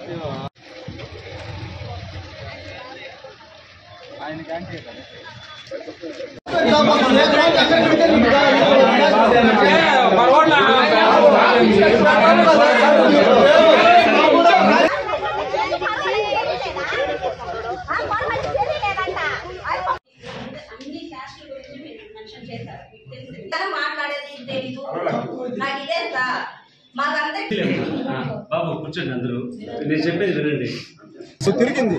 అన్ని క్యాస్ట్ల గురించి మీరు మెన్షన్ చేశారు మీకు తెలిసింది. ఇంకా మాట్లాడేది తెలీదు నాకు ఇదే సార్ మాకందరికి ఆ, బాబు కూర్చోండి అందరూ నేను చెప్పేది వినండి తిరిగింది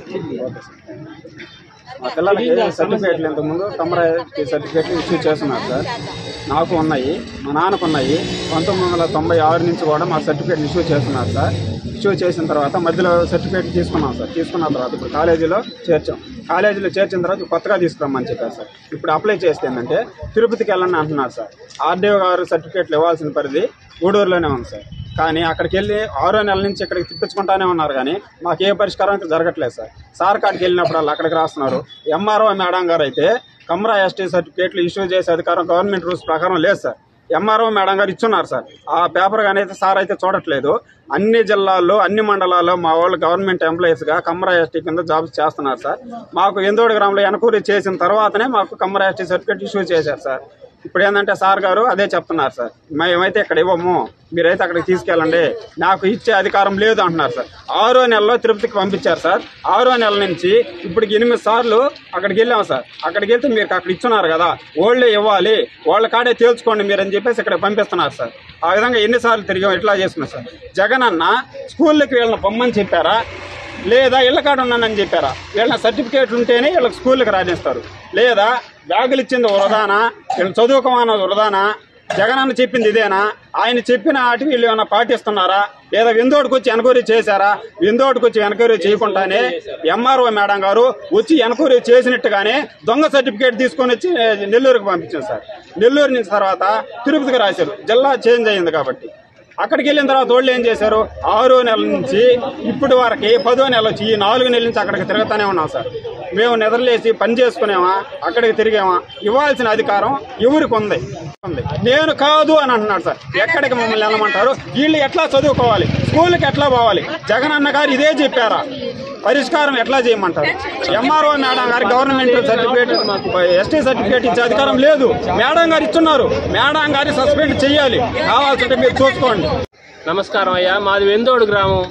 మా పిల్లలకి సర్టిఫికేట్లు ఇంతకుముందు కమరా సర్టిఫికేట్లు ఇష్యూ చేస్తున్నారు సార్ నాకు ఉన్నాయి మా నాన్నకు ఉన్నాయి పంతొమ్మిది వందల తొంభై ఆరు నుంచి కూడా మా సర్టిఫికేట్ ఇష్యూ చేస్తున్నారు సార్ ఇష్యూ చేసిన తర్వాత మధ్యలో సర్టిఫికేట్ తీసుకున్నాం సార్ తీసుకున్న తర్వాత ఇప్పుడు కాలేజీలో చేర్చాం కాలేజీలో చేర్చిన తర్వాత కొత్తగా తీసుకురమ్మని చెప్పారు సార్ ఇప్పుడు అప్లై చేస్తే ఏంటంటే తిరుపతికి వెళ్ళండి అంటున్నారు సార్ ఆర్డీఓ గారు సర్టిఫికేట్లు ఇవ్వాల్సిన పరిధి గూడూరులోనే ఉంది సార్ కానీ అక్కడికి వెళ్ళి ఆరో నెలల నుంచి ఇక్కడికి తిప్పించుకుంటానే ఉన్నారు కానీ మాకు ఏ పరిష్కారం అయితే జరగట్లేదు సార్ సార్ కాడికి వెళ్ళినప్పుడు వాళ్ళు అక్కడికి రాస్తున్నారు ఎంఆర్ఓ మేడం గారు అయితే కమ్రా ఎస్టీ సర్టిఫికేట్లు ఇష్యూ చేసే అధికారం గవర్నమెంట్ రూల్స్ ప్రకారం లేదు సార్ ఎంఆర్ఓ మేడం గారు ఇచ్చున్నారు సార్ ఆ పేపర్ కానీ అయితే సార్ అయితే చూడట్లేదు అన్ని జిల్లాల్లో అన్ని మండలాల్లో మా వాళ్ళు గవర్నమెంట్ ఎంప్లాయీస్గా కమ్మరా ఎస్టీ కింద జాబ్స్ చేస్తున్నారు సార్ మాకు ఎందోడి గ్రామంలో ఎనకూరి చేసిన తర్వాతనే మాకు కమ్మరా ఎస్టీ సర్టిఫికేట్ ఇష్యూ చేశారు సార్ ఇప్పుడు ఏంటంటే సార్ గారు అదే చెప్తున్నారు సార్ మేమైతే ఇక్కడ ఇవ్వము మీరైతే అక్కడికి తీసుకెళ్ళండి నాకు ఇచ్చే అధికారం లేదు అంటున్నారు సార్ ఆరో నెలలో తిరుపతికి పంపించారు సార్ ఆరో నెల నుంచి ఇప్పటికి ఎనిమిది సార్లు అక్కడికి వెళ్ళాం సార్ అక్కడికి వెళ్తే మీరు అక్కడ ఇచ్చున్నారు కదా ఓళ్ళే ఇవ్వాలి వాళ్ళ కాడే తేల్చుకోండి మీరు అని చెప్పేసి ఇక్కడ పంపిస్తున్నారు సార్ ఆ విధంగా ఎన్నిసార్లు తిరిగాం ఇట్లా చేస్తున్నాం సార్ జగన్ అన్న స్కూళ్ళకి వీళ్ళని పొమ్మని చెప్పారా లేదా ఇళ్ళ కాడ ఉన్నానని చెప్పారా వీళ్ళ సర్టిఫికేట్లు ఉంటేనే వీళ్ళకి స్కూల్కి రాణిస్తారు లేదా బ్యాగులు ఇచ్చింది వృధానా వీళ్ళు చదువుకోమన్నది వృధానా జగన్ అన్న చెప్పింది ఇదేనా ఆయన చెప్పిన వాటికి వీళ్ళు ఏమైనా పాటిస్తున్నారా లేదా విందోడికి వచ్చి ఎన్క్వైరీ చేశారా విందోడికి వచ్చి ఎన్క్వైరీ చేయకుండానే ఎంఆర్ఓ మేడం గారు వచ్చి ఎన్క్వైరీ చేసినట్టుగానే దొంగ సర్టిఫికేట్ తీసుకొని వచ్చి నెల్లూరుకి పంపించారు సార్ నెల్లూరు నుంచి తర్వాత తిరుపతికి రాశారు జిల్లా చేంజ్ అయింది కాబట్టి అక్కడికి వెళ్ళిన తర్వాత వాళ్ళు ఏం చేశారు ఆరో నెల నుంచి ఇప్పటి వరకు పదో నెల వచ్చి ఈ నాలుగు నెలల నుంచి అక్కడికి తిరుగుతూనే ఉన్నాం సార్ మేము నిద్రలేసి పని చేసుకునేవా అక్కడికి తిరిగామా ఇవ్వాల్సిన అధికారం ఎవరికి ఉంది ఉంది. నేను కాదు అని అంటున్నాడు సార్ ఎక్కడికి మమ్మల్ని వెళ్ళమంటారు వీళ్ళు ఎట్లా చదువుకోవాలి స్కూల్కి ఎట్లా పోవాలి జగన్ అన్న గారు ఇదే చెప్పారా పరిష్కారం ఎట్లా చేయమంటారు ఎంఆర్ఓ మేడం గారి గవర్నమెంట్ సర్టిఫికేట్ ఎస్టీ సర్టిఫికేట్ ఇచ్చే అధికారం లేదు మేడం గారు ఇస్తున్నారు మేడం గారి సస్పెండ్ చేయాలి కావాల్సింటే మీరు చూసుకోండి నమస్కారం అయ్యా మాది వెందోడు గ్రామం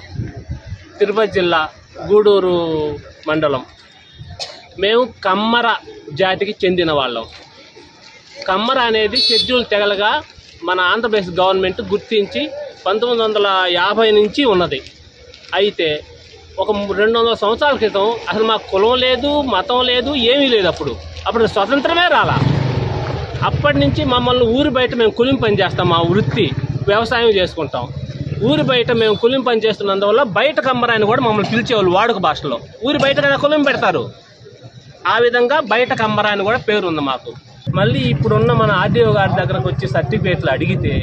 తిరుపతి జిల్లా గూడూరు మండలం మేము కమ్మర జాతికి చెందిన వాళ్ళం కమ్మర అనేది షెడ్యూల్ తెగలుగా మన ఆంధ్రప్రదేశ్ గవర్నమెంట్ గుర్తించి పంతొమ్మిది వందల యాభై నుంచి ఉన్నది అయితే ఒక రెండు వందల సంవత్సరాల క్రితం అసలు మాకు కులం లేదు మతం లేదు ఏమీ లేదు అప్పుడు అప్పుడు స్వతంత్రమే రాలా అప్పటి నుంచి మమ్మల్ని ఊరి బయట మేము కూలిం పని చేస్తాం మా వృత్తి వ్యవసాయం చేసుకుంటాం ఊరి బయట మేము కూలిం పని చేస్తున్నందువల్ల బయట కమ్మరాని కూడా మమ్మల్ని పిలిచేవాళ్ళు వాడుక భాషలో ఊరి బయట కదా కులిం పెడతారు ఆ విధంగా బయట కమ్మరా అని కూడా పేరు ఉంది మాకు మళ్ళీ ఇప్పుడున్న మన ఆర్డీఓ గారి దగ్గరకు వచ్చి సర్టిఫికేట్లు అడిగితే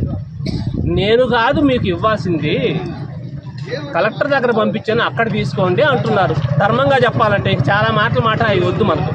నేను కాదు మీకు ఇవ్వాల్సింది కలెక్టర్ దగ్గర పంపించాను అక్కడ తీసుకోండి అంటున్నారు ధర్మంగా చెప్పాలంటే ఇంక చాలా మాటలు మాట అవి వద్దు మనకు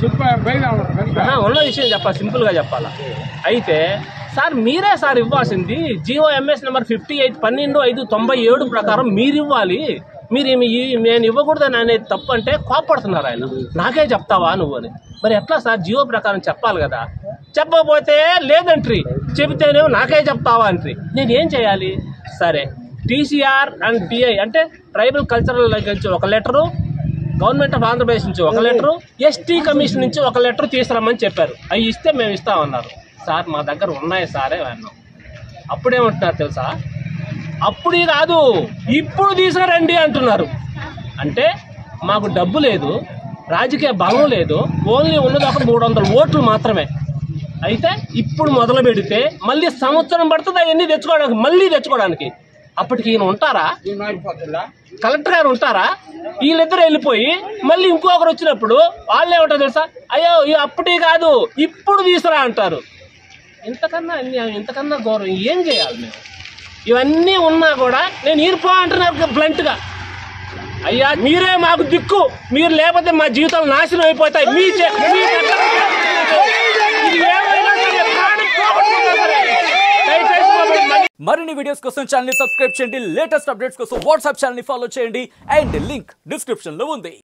ఆహా, ఉన్న విషయం చెప్పాలి సింపుల్గా చెప్పాలా అయితే సార్ మీరే సార్ ఇవ్వాల్సింది Jio MS number fifty eight పన్నెండు ఐదు తొంభై ఏడు ప్రకారం మీరు ఇవ్వాలి మీరు ఏమి ఈ- నేను ఇవ్వకూడదని అనేది తప్పు అంటే కోపడుతున్నారు ఆయన నాకే చెప్తావా నువ్వు అని మరి ఎట్లా సార్ జియో ప్రకారం చెప్పాలి కదా చెప్పకపోతే లేదంట్రీ చెబితేనేమో నాకే చెప్తావా అంట్రీ నేను ఏం చేయాలి సరే టీసీఆర్ అండ్ టిఐ అంటే ట్రైబల్ కల్చరల్ నుంచి ఒక లెటరు గవర్నమెంట్ ఆఫ్ ఆంధ్రప్రదేశ్ నుంచి ఒక లెటరు ఎస్టీ కమిషన్ నుంచి ఒక లెటర్ తీసుకురమ్మని చెప్పారు అవి ఇస్తే మేము ఇస్తామన్నారు సార్ మా దగ్గర ఉన్నాయి సారే అన్నాం అప్పుడేమంటున్నారు తెలుసా అప్పుడు కాదు ఇప్పుడు తీసుకురండి అంటున్నారు అంటే మాకు డబ్బు లేదు రాజకీయ బలం లేదు ఓన్లీ ఉన్నది ఒక మూడు వందల ఓట్లు మాత్రమే అయితే ఇప్పుడు మొదలు పెడితే మళ్ళీ సంవత్సరం పడుతుంది అవన్నీ తెచ్చుకోవడానికి మళ్ళీ తెచ్చుకోవడానికి అప్పటికి ఈయన ఉంటారా కలెక్టర్ గారు ఉంటారా వీళ్ళిద్దరు వెళ్ళిపోయి మళ్ళీ ఇంకొకరు వచ్చినప్పుడు వాళ్ళు ఏమంటారు తెలుసా అయ్యో ఇవి అప్పటి కాదు ఇప్పుడు తీసుకురా అంటారు ఇంతకన్నా అన్యాయం ఇంతకన్నా గౌరవం ఏం చేయాలి మేము ఇవన్నీ ఉన్నా కూడా నేను ఈర్పో అంటున్నారు బ్లంట్గా అయ్యా మీరే మాకు దిక్కు మీరు లేకపోతే మా జీవితాలు నాశనం అయిపోతాయి మీ చే- మీ ఇది ఏమైనా సరే ప్రాణం పోగొట్టుకున్నా సరే. దయచేసి మమ్మల్ని మరిన్ని వీడియోస్ కోసం ఛానల్ సబ్స్క్రైబ్ చేయండి లేటెస్ట్ అప్డేట్స్ కోసం వాట్సాప్ ఛానల్ ఫాలో చేయండి అండ్ లింక్ డిస్క్రిప్షన్ లో ఉంది